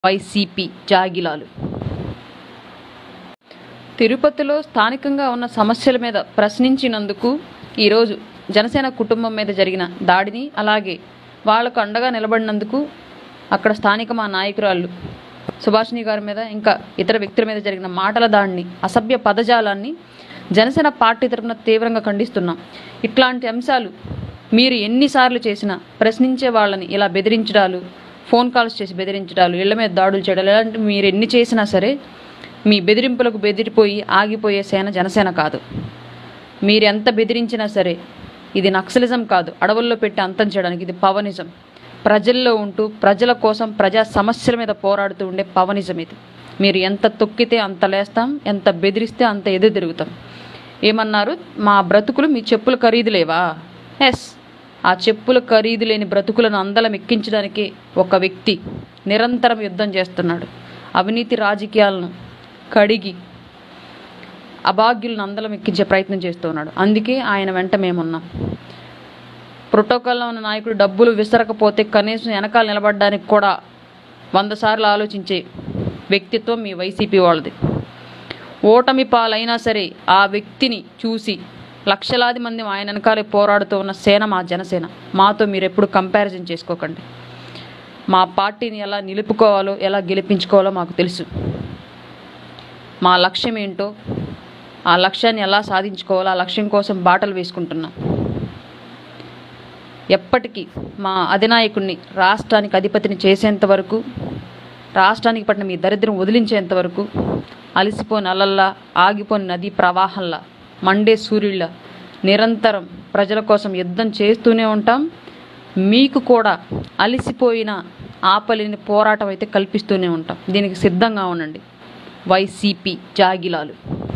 YCP జాగిలాలు తిరుపతిలో స్థానికంగా ఉన్న సమస్యల మీద ప్రశ్నించినందుకు ఈరోజు జనసేన కుటుంబం మీద జరిగిన దాడిని అలాగే వాళ్లకు అండగా నిలబడినందుకు అక్కడ స్థానిక మా నాయకురాళ్ళు సుభాషిణి గారి మీద ఇంకా ఇతర వ్యక్తుల మీద జరిగిన మాటల దాడిని అసభ్య పదజాలాన్ని జనసేన పార్టీ తరఫున తీవ్రంగా ఖండిస్తున్నాం ఇట్లాంటి అంశాలు మీరు ఎన్నిసార్లు చేసినా ప్రశ్నించే వాళ్ళని ఇలా బెదిరించడాలు ఫోన్ కాల్స్ చేసి బెదిరించడాలు ఇళ్ల మీద దాడులు చేయడాలు ఇలాంటివి మీరు ఎన్ని చేసినా సరే మీ బెదిరింపులకు బెదిరిపోయి ఆగిపోయే సేన జనసేన కాదు మీరు ఎంత బెదిరించినా సరే ఇది నక్సలిజం కాదు అడవుల్లో పెట్టి అంతం చేయడానికి ఇది పవనిజం ప్రజల్లో ఉంటూ ప్రజల కోసం ప్రజా సమస్యల మీద పోరాడుతూ ఉండే పవనిజం ఇది మీరు ఎంత తొక్కితే అంత లేస్తాం ఎంత బెదిరిస్తే అంత ఎదురు తిరుగుతాం ఏమన్నారు మా బ్రతుకులు మీ చెప్పుల ఖరీదు లేవా ఎస్ ఆ చెప్పుల ఖరీదు లేని బ్రతుకులను అందలం ఎక్కించడానికి ఒక వ్యక్తి నిరంతరం యుద్ధం చేస్తున్నాడు అవినీతి రాజకీయాలను కడిగి అభాగ్యులను అందలం ఎక్కించే ప్రయత్నం చేస్తూ ఉన్నాడు అందుకే ఆయన వెంట మేమున్నాం ప్రోటోకాల్లో ఉన్న నాయకుడు డబ్బులు విసరకపోతే కనీసం వెనకాల నిలబడడానికి కూడా వంద సార్లు ఆలోచించే వ్యక్తిత్వం మీ వైసీపీ వాళ్ళది ఓటమి పాలైనా సరే ఆ వ్యక్తిని చూసి లక్షలాది మంది ఆయన వెనకాలే పోరాడుతూ ఉన్న సేన మా జనసేన మాతో మీరు ఎప్పుడు కంపారిజన్ చేసుకోకండి మా పార్టీని ఎలా నిలుపుకోవాలో ఎలా గెలిపించుకోవాలో మాకు తెలుసు మా లక్ష్యం ఏంటో ఆ లక్ష్యాన్ని ఎలా సాధించుకోవాలో ఆ లక్ష్యం కోసం బాటలు వేసుకుంటున్నాం ఎప్పటికీ మా అధినాయకుడిని రాష్ట్రానికి అధిపతిని చేసేంత వరకు రాష్ట్రానికి పట్టిన మీ దరిద్రం వదిలించేంత వరకు అలసిపోని అలల్లా ఆగిపోని నదీ ప్రవాహంలా మండే సూర్యుళ్ళ నిరంతరం ప్రజల కోసం యుద్ధం చేస్తూనే ఉంటాం మీకు కూడా అలసిపోయిన ఆపలేని పోరాటం అయితే కల్పిస్తూనే ఉంటాం దీనికి సిద్ధంగా ఉండండి వైసీపీ జాగిలాలు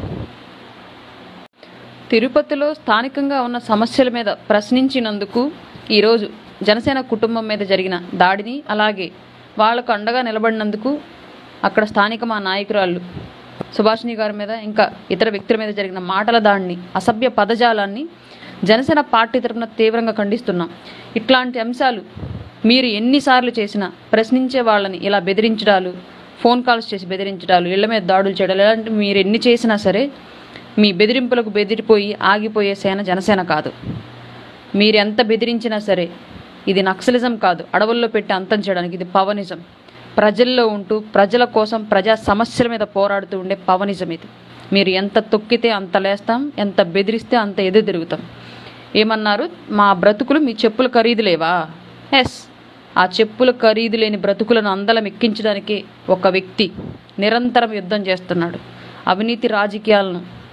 తిరుపతిలో స్థానికంగా ఉన్న సమస్యల మీద ప్రశ్నించినందుకు ఈరోజు జనసేన కుటుంబం మీద జరిగిన దాడిని అలాగే వాళ్లకు అండగా నిలబడినందుకు అక్కడ స్థానిక మా నాయకురాళ్ళు సుభాషిణి గారి మీద ఇంకా ఇతర వ్యక్తుల మీద జరిగిన మాటల దాడిని అసభ్య పదజాలాన్ని జనసేన పార్టీ తరఫున తీవ్రంగా ఖండిస్తున్నాం ఇట్లాంటి అంశాలు మీరు ఎన్నిసార్లు చేసినా ప్రశ్నించే వాళ్ళని ఇలా బెదిరించడాలు ఫోన్ కాల్స్ చేసి బెదిరించడాలు ఇళ్ల మీద దాడులు చేయడాలు ఇలాంటివి మీరు ఎన్ని చేసినా సరే మీ బెదిరింపులకు బెదిరిపోయి ఆగిపోయే సేన జనసేన కాదు మీరు ఎంత బెదిరించినా సరే ఇది నక్సలిజం కాదు అడవుల్లో పెట్టి అంతం చేయడానికి ఇది పవనిజం ప్రజల్లో ఉంటూ ప్రజల కోసం ప్రజా సమస్యల మీద పోరాడుతూ ఉండే పవనిజం ఇది మీరు ఎంత తొక్కితే అంత లేస్తాం ఎంత బెదిరిస్తే అంత ఎదురు తిరుగుతాం ఏమన్నారు మా బ్రతుకులు మీ చెప్పుల ఖరీదు లేవా ఎస్ ఆ చెప్పుల ఖరీదు లేని బ్రతుకులను అందలం ఎక్కించడానికి ఒక వ్యక్తి నిరంతరం యుద్ధం చేస్తున్నాడు అవినీతి రాజకీయాలను